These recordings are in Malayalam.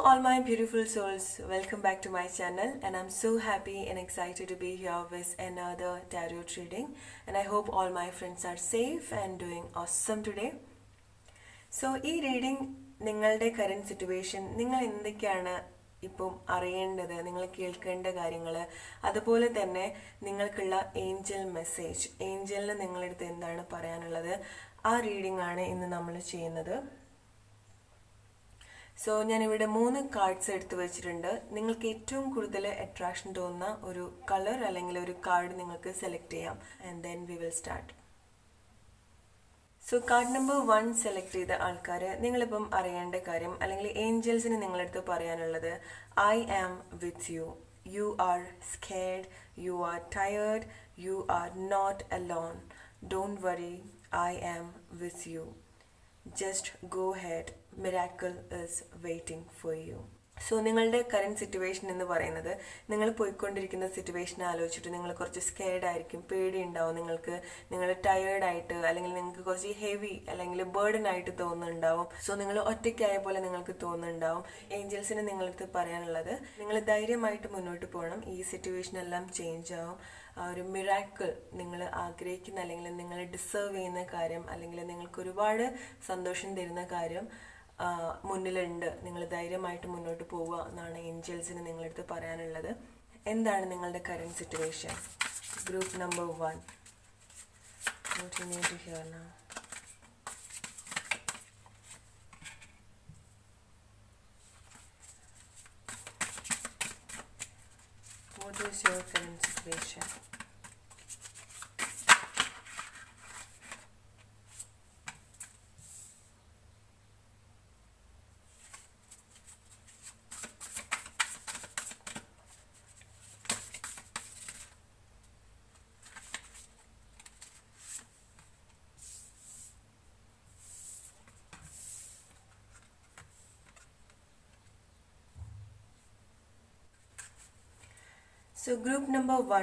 all my beautiful souls, welcome back to my channel and I'm so happy and excited to be here with another tarot reading and I hope all my friends are safe and doing awesome today. So ഈ റീഡിംഗ് നിങ്ങളുടെ കറണ്ട് സിറ്റുവേഷൻ നിങ്ങൾ എന്തൊക്കെയാണ് ഇപ്പം അറിയേണ്ടത് നിങ്ങൾ കേൾക്കേണ്ട കാര്യങ്ങൾ അതുപോലെ തന്നെ നിങ്ങൾക്കുള്ള ഏഞ്ചൽ മെസ്സേജ് ഏഞ്ചലിന് നിങ്ങളടുത്ത് എന്താണ് പറയാനുള്ളത് ആ റീഡിംഗ് ആണ് ഇന്ന് നമ്മൾ ചെയ്യുന്നത് സോ ഞാനിവിടെ മൂന്ന് കാർഡ്സ് എടുത്തു വെച്ചിട്ടുണ്ട് നിങ്ങൾക്ക് ഏറ്റവും കൂടുതൽ അട്രാക്ഷൻ തോന്നുന്ന ഒരു കളർ അല്ലെങ്കിൽ ഒരു കാർഡ് നിങ്ങൾക്ക് സെലക്ട് ചെയ്യാം and then we will start so card number one select ചെയ്ത ആൾക്കാർ നിങ്ങളിപ്പം അറിയേണ്ട കാര്യം അല്ലെങ്കിൽ ഏഞ്ചൽസിന് നിങ്ങളടുത്ത് പറയാനുള്ളത് I am with you you are scared you are tired you are not alone don't worry I am with you just go ahead miracle is waiting for you so നിങ്ങളുടെ കറണ്ട് സിറ്റുവേഷൻ എന്ന് പറയുന്നത് നിങ്ങൾ പോയിക്കൊണ്ടിരിക്കുന്ന സിറ്റുവേഷൻ ആലോചിച്ചിട്ട് നിങ്ങൾ കുറച്ച് സ്കേഡ് ആയിരിക്കും പേടി ഉണ്ടാവും നിങ്ങൾക്ക് നിങ്ങൾ ടയേർഡ് ആയിട്ട് അല്ലെങ്കിൽ നിങ്ങൾക്ക് കുറച്ച് ഹെവി അല്ലെങ്കിൽ ബേർഡൻ ആയിട്ട് തോന്നുന്നുണ്ടാവും സോ നിങ്ങൾ ഒറ്റയ്ക്കായ പോലെ നിങ്ങൾക്ക് തോന്നുന്നുണ്ടാവും ഏഞ്ചൽസിന് നിങ്ങളടുത്ത് പറയാനുള്ളത് നിങ്ങൾ ധൈര്യമായിട്ട് മുന്നോട്ട് പോകണം ഈ സിറ്റുവേഷൻ എല്ലാം ചേഞ്ച് ആവും ആ ഒരു മിറാക്കിൾ നിങ്ങൾ ആഗ്രഹിക്കുന്ന അല്ലെങ്കിൽ നിങ്ങൾ ഡിസേർവ് ചെയ്യുന്ന കാര്യം അല്ലെങ്കിൽ നിങ്ങൾക്ക് ഒരുപാട് സന്തോഷം തരുന്ന കാര്യം മുന്നിലുണ്ട് നിങ്ങൾ ധൈര്യമായിട്ട് മുന്നോട്ട് പോവുക എന്നാണ് ഏഞ്ചൽസിന് നിങ്ങളടുത്ത് പറയാനുള്ളത് എന്താണ് നിങ്ങളുടെ current situation group number one to hear now What is your current situation? So group number one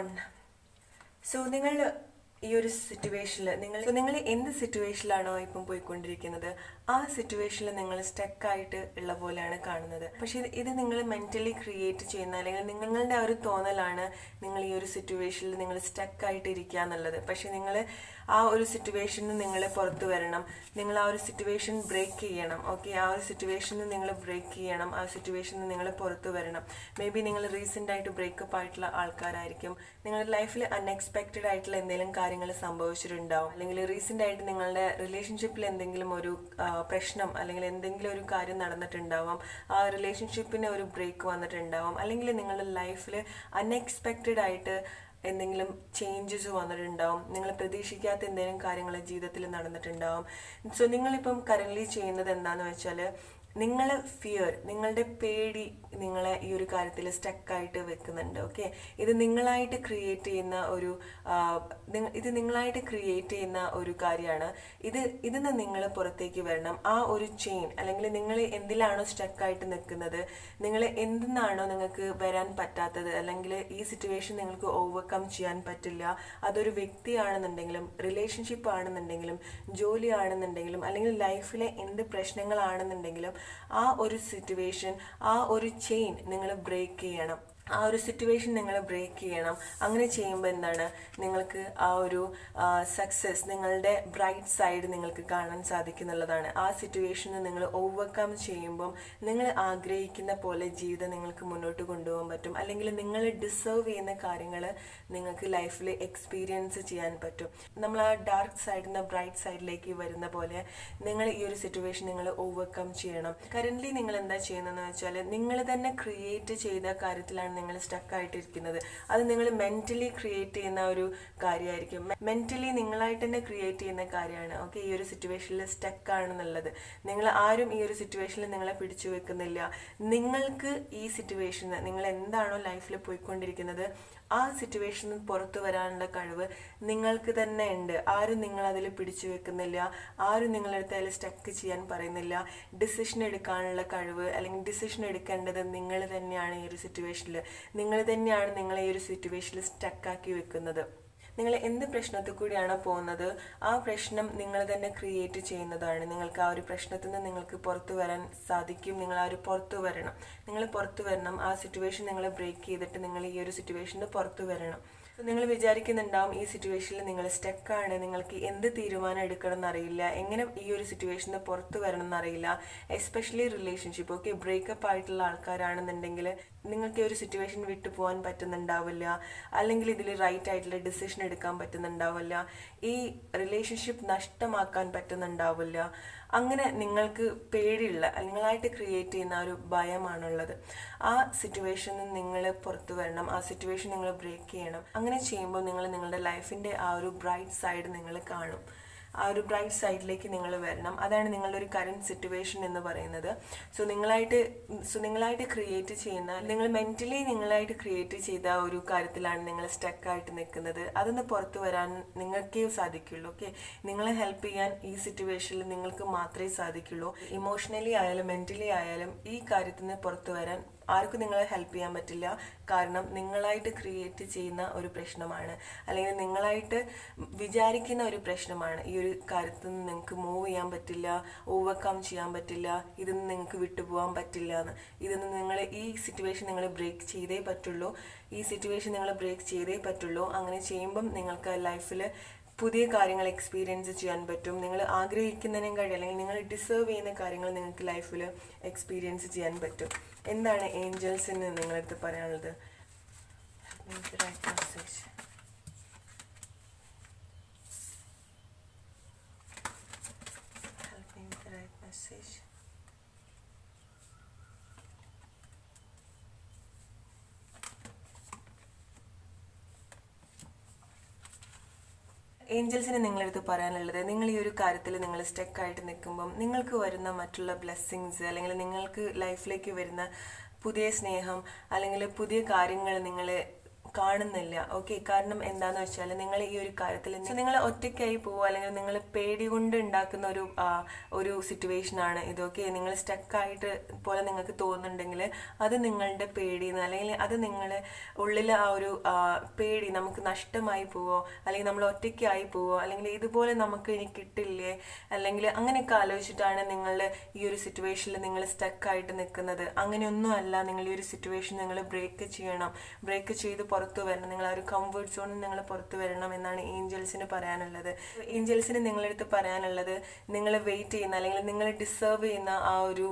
so നിങ്ങൾ ഈ ഒരു സിറ്റുവേഷനിൽ നിങ്ങൾ നിങ്ങൾ എന്ത് സിറ്റുവേഷനിലാണോ ഇപ്പം പോയിക്കൊണ്ടിരിക്കുന്നത് ആ സിറ്റുവേഷനിൽ നിങ്ങൾ സ്റ്റക്കായിട്ട് ഉള്ള പോലെയാണ് കാണുന്നത് പക്ഷെ ഇത് നിങ്ങൾ മെന്റലി ക്രിയേറ്റ് ചെയ്യുന്ന അല്ലെങ്കിൽ നിങ്ങളുടെ ആ ഒരു തോന്നലാണ് നിങ്ങൾ ഈ ഒരു സിറ്റുവേഷനിൽ നിങ്ങൾ സ്റ്റക്കായിട്ട് ഇരിക്കുക എന്നുള്ളത് പക്ഷെ നിങ്ങൾ ആ ഒരു സിറ്റുവേഷനിൽ നിങ്ങൾ പുറത്തു വരണം നിങ്ങൾ ആ ഒരു സിറ്റുവേഷൻ ബ്രേക്ക് ചെയ്യണം ഓക്കെ ആ ഒരു സിറ്റുവേഷനിൽ നിങ്ങൾ ബ്രേക്ക് ചെയ്യണം ആ സിറ്റുവേഷനിൽ നിങ്ങൾ പുറത്തു വരണം മേ ബി നിങ്ങൾ റീസെൻ്റ് ആയിട്ട് ബ്രേക്കപ്പ് ആയിട്ടുള്ള ആൾക്കാരായിരിക്കും നിങ്ങളുടെ ലൈഫിൽ അൺഎക്സ്പെക്റ്റഡ് ആയിട്ടുള്ള എന്തെങ്കിലും കാര്യങ്ങൾ സംഭവിച്ചിട്ടുണ്ടാവും അല്ലെങ്കിൽ റീസെൻ്റ് ആയിട്ട് നിങ്ങളുടെ റിലേഷൻഷിപ്പിൽ എന്തെങ്കിലും ഒരു പ്രശ്നം അല്ലെങ്കിൽ എന്തെങ്കിലും ഒരു കാര്യം നടന്നിട്ടുണ്ടാവാം ആ റിലേഷൻഷിപ്പിന് ഒരു ബ്രേക്ക് വന്നിട്ടുണ്ടാവാം അല്ലെങ്കിൽ നിങ്ങളുടെ ലൈഫിൽ അൺഎക്സ്പെക്റ്റഡ് ആയിട്ട് എന്തെങ്കിലും ചേഞ്ചസ് വന്നിട്ടുണ്ടാവും നിങ്ങൾ പ്രതീക്ഷിക്കാത്ത എന്തെങ്കിലും കാര്യങ്ങൾ ജീവിതത്തിൽ നടന്നിട്ടുണ്ടാവും സോ നിങ്ങളിപ്പം കറൻ്റ്ലി ചെയ്യുന്നത് എന്താണെന്ന് വെച്ചാൽ നിങ്ങളെ ഫിയർ നിങ്ങളുടെ പേടി നിങ്ങളെ ഈ ഒരു കാര്യത്തിൽ സ്റ്റക്കായിട്ട് വെക്കുന്നുണ്ട് ഓക്കെ ഇത് നിങ്ങളായിട്ട് ക്രിയേറ്റ് ചെയ്യുന്ന ഒരു ഇത് നിങ്ങളായിട്ട് ക്രിയേറ്റ് ചെയ്യുന്ന ഒരു കാര്യമാണ് ഇത് ഇതിന്ന് നിങ്ങൾ പുറത്തേക്ക് വരണം ആ ഒരു ചെയിൻ അല്ലെങ്കിൽ നിങ്ങൾ എന്തിലാണോ സ്റ്റക്കായിട്ട് നിൽക്കുന്നത് നിങ്ങൾ എന്തിനാണോ നിങ്ങൾക്ക് വരാൻ പറ്റാത്തത് അല്ലെങ്കിൽ ഈ സിറ്റുവേഷൻ നിങ്ങൾക്ക് ഓവർകം ചെയ്യാൻ പറ്റില്ല അതൊരു വ്യക്തിയാണെന്നുണ്ടെങ്കിലും റിലേഷൻഷിപ്പ് ആണെന്നുണ്ടെങ്കിലും ജോലി ആണെന്നുണ്ടെങ്കിലും അല്ലെങ്കിൽ ലൈഫിലെ എന്ത് പ്രശ്നങ്ങളാണെന്നുണ്ടെങ്കിലും ആ ഒരു സിറ്റുവേഷൻ ആ ഒരു ചെയിൻ നിങ്ങൾ ബ്രേക്ക് ചെയ്യണം ആ ഒരു സിറ്റുവേഷൻ നിങ്ങൾ ബ്രേക്ക് ചെയ്യണം അങ്ങനെ ചെയ്യുമ്പോൾ എന്താണ് നിങ്ങൾക്ക് ആ ഒരു സക്സസ് നിങ്ങളുടെ ബ്രൈറ്റ് സൈഡ് നിങ്ങൾക്ക് കാണാൻ സാധിക്കുന്നുള്ളതാണ് ആ സിറ്റുവേഷന് നിങ്ങൾ ഓവർകം ചെയ്യുമ്പം നിങ്ങൾ ആഗ്രഹിക്കുന്ന പോലെ ജീവിതം നിങ്ങൾക്ക് മുന്നോട്ട് കൊണ്ടുപോകാൻ പറ്റും അല്ലെങ്കിൽ നിങ്ങൾ ഡിസേർവ് ചെയ്യുന്ന കാര്യങ്ങൾ നിങ്ങൾക്ക് ലൈഫിൽ എക്സ്പീരിയൻസ് ചെയ്യാൻ പറ്റും നമ്മൾ ആ ഡാർക്ക് സൈഡിൽ നിന്ന് ബ്രൈറ്റ് സൈഡിലേക്ക് വരുന്ന പോലെ നിങ്ങൾ ഈ ഒരു സിറ്റുവേഷൻ നിങ്ങൾ ഓവർകം ചെയ്യണം കറൻ്റ്ലി നിങ്ങൾ എന്താ ചെയ്യുന്നതെന്ന് വെച്ചാൽ നിങ്ങൾ തന്നെ ക്രിയേറ്റ് ചെയ്ത കാര്യത്തിലാണ് നിങ്ങൾ സ്റ്റക്ക് ആയിട്ടിരിക്കുന്നത് അത് നിങ്ങൾ മെന്റലി ക്രിയേറ്റ് ചെയ്യുന്ന ഒരു കാര്യമായിരിക്കും മെന്റലി നിങ്ങളായിട്ട് തന്നെ ക്രിയേറ്റ് ചെയ്യുന്ന കാര്യമാണ് ഓക്കെ ഈ ഒരു സിറ്റുവേഷനിൽ സ്റ്റക്ക് ആണെന്നുള്ളത് നിങ്ങൾ ആരും ഈ ഒരു സിറ്റുവേഷനിൽ നിങ്ങളെ പിടിച്ചു വെക്കുന്നില്ല നിങ്ങൾക്ക് ഈ സിറ്റുവേഷന് നിങ്ങൾ എന്താണോ ലൈഫിൽ പോയിക്കൊണ്ടിരിക്കുന്നത് ആ സിറ്റുവേഷനിൽ പുറത്തു വരാനുള്ള കഴിവ് നിങ്ങൾക്ക് തന്നെ ഉണ്ട് ആരും നിങ്ങൾ അതിൽ പിടിച്ചു വെക്കുന്നില്ല ആരും നിങ്ങളടുത്ത് അതിൽ സ്റ്റക്ക് ചെയ്യാൻ പറയുന്നില്ല ഡിസിഷൻ എടുക്കാനുള്ള കഴിവ് അല്ലെങ്കിൽ ഡിസിഷൻ എടുക്കേണ്ടത് നിങ്ങൾ തന്നെയാണ് ഈ ഒരു സിറ്റുവേഷനിൽ നിങ്ങൾ തന്നെയാണ് നിങ്ങളെ ഈ ഒരു സിറ്റുവേഷനിൽ സ്റ്റക്കാക്കി വെക്കുന്നത് നിങ്ങൾ എന്ത് പ്രശ്നത്തിൽ കൂടിയാണോ പോകുന്നത് ആ പ്രശ്നം നിങ്ങൾ തന്നെ ക്രിയേറ്റ് ചെയ്യുന്നതാണ് നിങ്ങൾക്ക് ആ ഒരു പ്രശ്നത്തിൽ നിന്ന് നിങ്ങൾക്ക് പുറത്തു വരാൻ സാധിക്കും നിങ്ങൾ ആ ഒരു പുറത്തു വരണം നിങ്ങൾ പുറത്തു വരണം ആ സിറ്റുവേഷൻ നിങ്ങൾ ബ്രേക്ക് ചെയ്തിട്ട് നിങ്ങൾ ഈ ഒരു സിറ്റുവേഷന് പുറത്തു വരണം നിങ്ങൾ വിചാരിക്കുന്നുണ്ടാവും ഈ സിറ്റുവേഷനിൽ നിങ്ങൾ സ്റ്റക്കാണ് നിങ്ങൾക്ക് എന്ത് തീരുമാനം എടുക്കണം എന്നറിയില്ല എങ്ങനെ ഈ ഒരു സിറ്റുവേഷന് പുറത്തു വരണം എന്നറിയില്ല എസ്പെഷ്യലി റിലേഷൻഷിപ്പ് ഓക്കെ ബ്രേക്കപ്പ് ആയിട്ടുള്ള ആൾക്കാരാണെന്നുണ്ടെങ്കിൽ നിങ്ങൾക്ക് ഈ ഒരു സിറ്റുവേഷൻ വിട്ടു പോകാൻ പറ്റുന്നുണ്ടാവില്ല അല്ലെങ്കിൽ ഇതിൽ റൈറ്റ് ആയിട്ടുള്ള ഡിസിഷൻ എടുക്കാൻ പറ്റുന്നുണ്ടാവില്ല ഈ റിലേഷൻഷിപ്പ് നഷ്ടമാക്കാൻ പറ്റുന്നുണ്ടാവില്ല അങ്ങനെ നിങ്ങൾക്ക് പേടിയുള്ള നിങ്ങളായിട്ട് ക്രിയേറ്റ് ചെയ്യുന്ന ആ ഒരു ഭയമാണുള്ളത് ആ സിറ്റുവേഷനിൽ നിങ്ങൾ പുറത്തു വരണം ആ സിറ്റുവേഷൻ നിങ്ങൾ ബ്രേക്ക് ചെയ്യണം അങ്ങനെ ചെയ്യുമ്പോൾ നിങ്ങൾ നിങ്ങളുടെ ലൈഫിൻ്റെ ആ ഒരു ബ്രൈറ്റ് സൈഡ് നിങ്ങൾ കാണും ആ ഒരു ബ്രൈറ്റ് സൈഡിലേക്ക് നിങ്ങൾ വരണം അതാണ് നിങ്ങളുടെ ഒരു കറണ്ട് സിറ്റുവേഷൻ എന്ന് പറയുന്നത് സോ നിങ്ങളായിട്ട് സോ നിങ്ങളായിട്ട് ക്രിയേറ്റ് ചെയ്യുന്ന നിങ്ങൾ മെന്റലി നിങ്ങളായിട്ട് ക്രിയേറ്റ് ചെയ്ത ഒരു കാര്യത്തിലാണ് നിങ്ങൾ സ്റ്റക്കായിട്ട് നിൽക്കുന്നത് അതൊന്ന് പുറത്തു വരാൻ നിങ്ങൾക്കേ സാധിക്കുള്ളൂ ഓക്കെ നിങ്ങളെ ഹെൽപ്പ് ചെയ്യാൻ ഈ സിറ്റുവേഷനിൽ നിങ്ങൾക്ക് മാത്രമേ സാധിക്കുള്ളൂ ഇമോഷണലി ആയാലും മെന്റലി ആയാലും ഈ കാര്യത്തിൽ നിന്ന് പുറത്തു വരാൻ ആർക്കും നിങ്ങളെ ഹെൽപ്പ് ചെയ്യാൻ പറ്റില്ല കാരണം നിങ്ങളായിട്ട് ക്രിയേറ്റ് ചെയ്യുന്ന ഒരു പ്രശ്നമാണ് അല്ലെങ്കിൽ നിങ്ങളായിട്ട് വിചാരിക്കുന്ന ഒരു പ്രശ്നമാണ് ഈ ഒരു കാര്യത്തിൽ നിന്ന് നിങ്ങൾക്ക് മൂവ് ചെയ്യാൻ പറ്റില്ല ഓവർകം ചെയ്യാൻ പറ്റില്ല ഇതിൽ നിന്ന് നിങ്ങൾക്ക് വിട്ടുപോകാൻ പറ്റില്ല എന്ന് ഇതിൽ നിന്ന് നിങ്ങൾ ഈ സിറ്റുവേഷൻ നിങ്ങൾ ബ്രേക്ക് ചെയ്തേ പറ്റുള്ളൂ ഈ സിറ്റുവേഷൻ നിങ്ങൾ ബ്രേക്ക് ചെയ്തേ പറ്റുള്ളൂ അങ്ങനെ ചെയ്യുമ്പം നിങ്ങൾക്ക് ലൈഫിൽ പുതിയ കാര്യങ്ങൾ എക്സ്പീരിയൻസ് ചെയ്യാൻ പറ്റും നിങ്ങൾ ആഗ്രഹിക്കുന്നതിനേക്കാൾ അല്ലെങ്കിൽ നിങ്ങൾ ഡിസേർവ് ചെയ്യുന്ന കാര്യങ്ങൾ നിങ്ങൾക്ക് ലൈഫിൽ എക്സ്പീരിയൻസ് ചെയ്യാൻ പറ്റും എന്താണ് ഏഞ്ചൽസിന് നിങ്ങളടുത്ത് പറയാനുള്ളത് message Help me with the right message. ഏഞ്ചൽസിന് നിങ്ങളടുത്ത് പറയാനുള്ളത് നിങ്ങൾ ഈ ഒരു കാര്യത്തിൽ നിങ്ങൾ സ്റ്റക്കായിട്ട് നിൽക്കുമ്പം നിങ്ങൾക്ക് വരുന്ന മറ്റുള്ള ബ്ലെസ്സിങ്സ് അല്ലെങ്കിൽ നിങ്ങൾക്ക് ലൈഫിലേക്ക് വരുന്ന പുതിയ സ്നേഹം അല്ലെങ്കിൽ പുതിയ കാര്യങ്ങൾ നിങ്ങൾ കാണുന്നില്ല ഓക്കെ കാരണം എന്താന്ന് വെച്ചാൽ നിങ്ങൾ ഈ ഒരു കാര്യത്തിൽ നിങ്ങൾ ഒറ്റയ്ക്കായി പോവുക അല്ലെങ്കിൽ നിങ്ങൾ പേടി കൊണ്ട് ഉണ്ടാക്കുന്ന ഒരു ആ, ഒരു സിറ്റുവേഷൻ ആണ് ഇതൊക്കെ നിങ്ങൾ സ്റ്റക്കായിട്ട് പോലെ നിങ്ങൾക്ക് തോന്നുന്നുണ്ടെങ്കിൽ അത് നിങ്ങളുടെ പേടി അല്ലെങ്കിൽ അത് നിങ്ങളെ ഉള്ളിൽ ആ ഒരു ആ, പേടി നമുക്ക് നഷ്ടമായി പോവോ അല്ലെങ്കിൽ നമ്മൾ ഒറ്റയ്ക്കായി പോവോ അല്ലെങ്കിൽ ഇതുപോലെ നമുക്ക് ഇനി കിട്ടില്ലേ അല്ലെങ്കിൽ അങ്ങനെയൊക്കെ ആലോചിച്ചിട്ടാണ് നിങ്ങൾ ഈ ഒരു സിറ്റുവേഷനിൽ നിങ്ങൾ സ്റ്റക്കായിട്ട് നിൽക്കുന്നത് അങ്ങനെയൊന്നും അല്ല നിങ്ങൾ ഈ ഒരു സിറ്റുവേഷൻ നിങ്ങൾ ബ്രേക്ക് ചെയ്യണം ബ്രേക്ക് ചെയ്ത് പുറത്തു വരണം നിങ്ങൾ ആ ഒരു കംഫർട്ട് സോണിൽ നിങ്ങൾ പുറത്തു വരണം എന്നാണ് ഏഞ്ചൽസിന് പറയാനുള്ളത് ഏഞ്ചൽസിന് നിങ്ങളടുത്ത് പറയാനുള്ളത് നിങ്ങൾ വെയിറ്റ് ചെയ്യുന്ന അല്ലെങ്കിൽ നിങ്ങൾ ഡിസേർവ് ചെയ്യുന്ന ആ ഒരു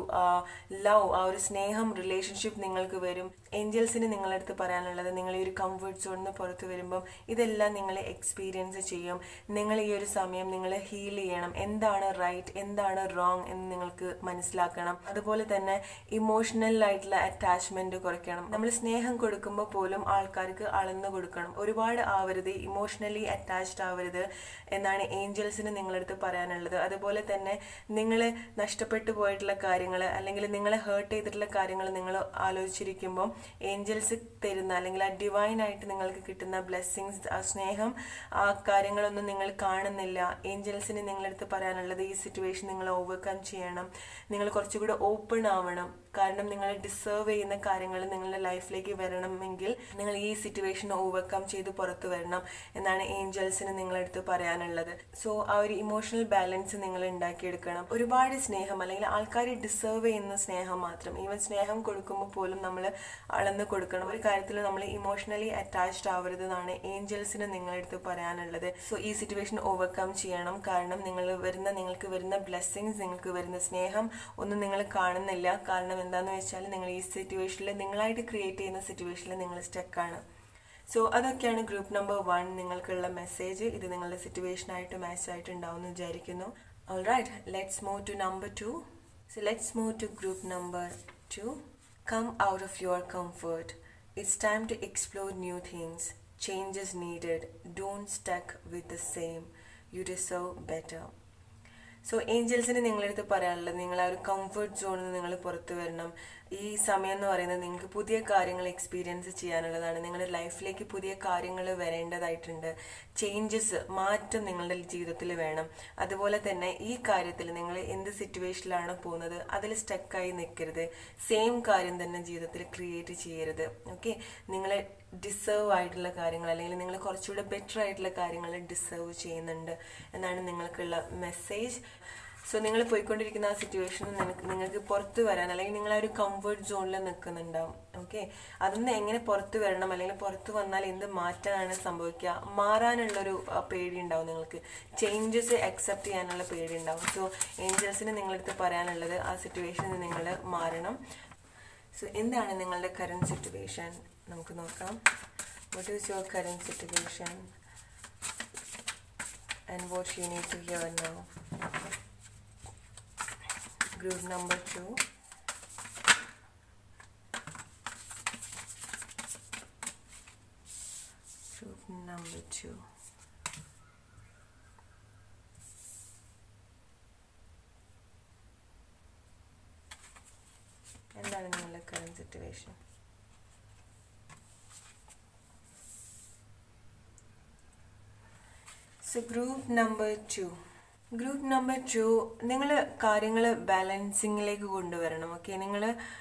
ലവ് ആ ഒരു സ്നേഹം റിലേഷൻഷിപ്പ് നിങ്ങൾക്ക് വരും ഏഞ്ചൽസിന് നിങ്ങളടുത്ത് പറയാനുള്ളത് നിങ്ങൾ ഈ ഒരു കംഫർട്ട് സോണിൽ നിന്ന് പുറത്തു വരുമ്പം ഇതെല്ലാം നിങ്ങൾ എക്സ്പീരിയൻസ് ചെയ്യും നിങ്ങൾ ഈ ഒരു സമയം നിങ്ങൾ ഹീൽ ചെയ്യണം എന്താണ് റൈറ്റ് എന്താണ് റോങ് എന്ന് നിങ്ങൾക്ക് മനസ്സിലാക്കണം അതുപോലെ തന്നെ ഇമോഷണൽ ആയിട്ടുള്ള അറ്റാച്ച്മെന്റ് കുറയ്ക്കണം നമ്മൾ സ്നേഹം കൊടുക്കുമ്പോൾ പോലും ആൾക്കാർക്ക് അളന്നു കൊടുക്കണം ഒരുപാട് ആവരുത് ഇമോഷണലി അറ്റാച്ച്ഡ് ആവരുത് എന്നാണ് ഏഞ്ചൽസിന് നിങ്ങളടുത്ത് പറയാനുള്ളത് അതുപോലെ തന്നെ നിങ്ങൾ നഷ്ടപ്പെട്ടു പോയിട്ടുള്ള കാര്യങ്ങൾ അല്ലെങ്കിൽ നിങ്ങളെ ഹേർട്ട് ചെയ്തിട്ടുള്ള കാര്യങ്ങൾ നിങ്ങൾ ആലോചിച്ചിരിക്കുമ്പോൾ ഏഞ്ചൽസ് തരുന്ന അല്ലെങ്കിൽ ആ ഡിവൈൻ ആയിട്ട് നിങ്ങൾക്ക് കിട്ടുന്ന ബ്ലെസ്സിങ്സ് ആ സ്നേഹം ആ കാര്യങ്ങളൊന്നും നിങ്ങൾ കാണുന്നില്ല ഏഞ്ചൽസിന് നിങ്ങളടുത്ത് പറയാനുള്ളത് ഈ സിറ്റുവേഷൻ നിങ്ങൾ ഓവർകം ചെയ്യണം നിങ്ങൾ കുറച്ചുകൂടെ ഓപ്പൺ ആവണം കാരണം നിങ്ങൾ ഡിസേർവ് ചെയ്യുന്ന കാര്യങ്ങൾ നിങ്ങളുടെ ലൈഫിലേക്ക് വരണമെങ്കിൽ നിങ്ങൾ ഈ സിറ്റുവേഷൻ ഓവർകം ചെയ്ത് പുറത്തു വരണം എന്നാണ് ഏഞ്ചൽസിന് നിങ്ങളടുത്ത് പറയാനുള്ളത് സോ ആ ഒരു ഇമോഷണൽ ബാലൻസ് നിങ്ങൾ ഉണ്ടാക്കിയെടുക്കണം ഒരുപാട് സ്നേഹം അല്ലെങ്കിൽ ആൾക്കാർ ഡിസേർവ് ചെയ്യുന്ന സ്നേഹം മാത്രം ഈവൻ സ്നേഹം കൊടുക്കുമ്പോൾ പോലും നമ്മൾ അളന്ന് കൊടുക്കണം ഒരു കാര്യത്തിൽ നമ്മൾ ഇമോഷണലി അറ്റാച്ച്ഡ് ആവരുത് എന്നാണ് ഏഞ്ചൽസിന് നിങ്ങളടുത്ത് പറയാനുള്ളത് സോ ഈ സിറ്റുവേഷൻ ഓവർകം ചെയ്യണം കാരണം നിങ്ങൾ വരുന്ന നിങ്ങൾക്ക് വരുന്ന ബ്ലെസ്സിങ്സ് നിങ്ങൾക്ക് വരുന്ന സ്നേഹം ഒന്നും നിങ്ങൾ കാണുന്നില്ല കാരണം എന്താന്ന് വെച്ചാൽ നിങ്ങൾ ഈ സിറ്റുവേഷനിൽ നിങ്ങളായിട്ട് ക്രിയേറ്റ് ചെയ്യുന്ന സിറ്റുവേഷനിൽ നിങ്ങൾ സ്റ്റക്കാണ് സോ അതൊക്കെയാണ് ഗ്രൂപ്പ് നമ്പർ വൺ നിങ്ങൾക്കുള്ള മെസ്സേജ് ഇത് നിങ്ങളുടെ സിറ്റുവേഷൻ ആയിട്ട് മാച്ച് ആയിട്ട് ഉണ്ടാവും എന്ന് വിചാരിക്കുന്നു all right let's move to number two so let's move to group number two come out of your comfort it's time to explore new things changes needed don't stuck with the same you deserve better so ഏഞ്ചൽസിന് നിങ്ങളടുത്ത് പറയാനുള്ളത് നിങ്ങൾ ആ ഒരു കംഫർട്ട് സോണിൽ നിന്ന് നിങ്ങൾ പുറത്തു വരണം ഈ സമയം എന്ന് പറയുന്നത് നിങ്ങൾക്ക് പുതിയ കാര്യങ്ങൾ എക്സ്പീരിയൻസ് ചെയ്യാനുള്ളതാണ് നിങ്ങളുടെ ലൈഫിലേക്ക് പുതിയ കാര്യങ്ങൾ വരേണ്ടതായിട്ടുണ്ട് ചേഞ്ചസ് മാറ്റം നിങ്ങളുടെ ജീവിതത്തിൽ വേണം അതുപോലെ തന്നെ ഈ കാര്യത്തിൽ നിങ്ങൾ എന്ത് സിറ്റുവേഷനിലാണ് പോകുന്നത് അതിൽ സ്റ്റക്കായി നിൽക്കരുത് സെയിം കാര്യം തന്നെ ജീവിതത്തിൽ ക്രിയേറ്റ് ചെയ്യരുത് ഓക്കെ നിങ്ങൾ ഡിസേർവ് ആയിട്ടുള്ള കാര്യങ്ങൾ അല്ലെങ്കിൽ നിങ്ങൾ കുറച്ചുകൂടെ ബെറ്റർ ആയിട്ടുള്ള കാര്യങ്ങൾ ഡിസേർവ് ചെയ്യുന്നുണ്ട് എന്നാണ് നിങ്ങൾക്കുള്ള മെസ്സേജ് സോ നിങ്ങൾ പോയിക്കൊണ്ടിരിക്കുന്ന ആ സിറ്റുവേഷനിൽ നിങ്ങൾക്ക് നിങ്ങൾക്ക് പുറത്ത് വരാൻ അല്ലെങ്കിൽ നിങ്ങൾ ആ ഒരു കംഫർട്ട് സോണിൽ നിൽക്കുന്നുണ്ടാവും ഓക്കെ അതിന്ന് എങ്ങനെ പുറത്ത് വരണം അല്ലെങ്കിൽ പുറത്ത് വന്നാൽ എന്ത് മാറ്റാനാണ് സംഭവിക്കുക മാറാനുള്ളൊരു ആ, പേടി ഉണ്ടാവും നിങ്ങൾക്ക് ചേഞ്ചസ് അക്സെപ്റ്റ് ചെയ്യാനുള്ള പേടി ഉണ്ടാവും സോ ഏഞ്ചൽസിന് നിങ്ങളടുത്ത് പറയാനുള്ളത് ആ സിറ്റുവേഷനിൽ നിങ്ങൾ മാറണം സോ എന്താണ് നിങ്ങളുടെ കറണ്ട് സിറ്റുവേഷൻ നമുക്ക് നോക്കാം what is your current situation and what you need to hear now group number two group number two എന്താണ് നിങ്ങളുടെ current situation so group number two group number two നിങ്ങൾ കാര്യങ്ങൾ ബാലൻസിങ്ങിലേക്ക് കൊണ്ടുവരണം ഓക്കെ നിങ്ങൾ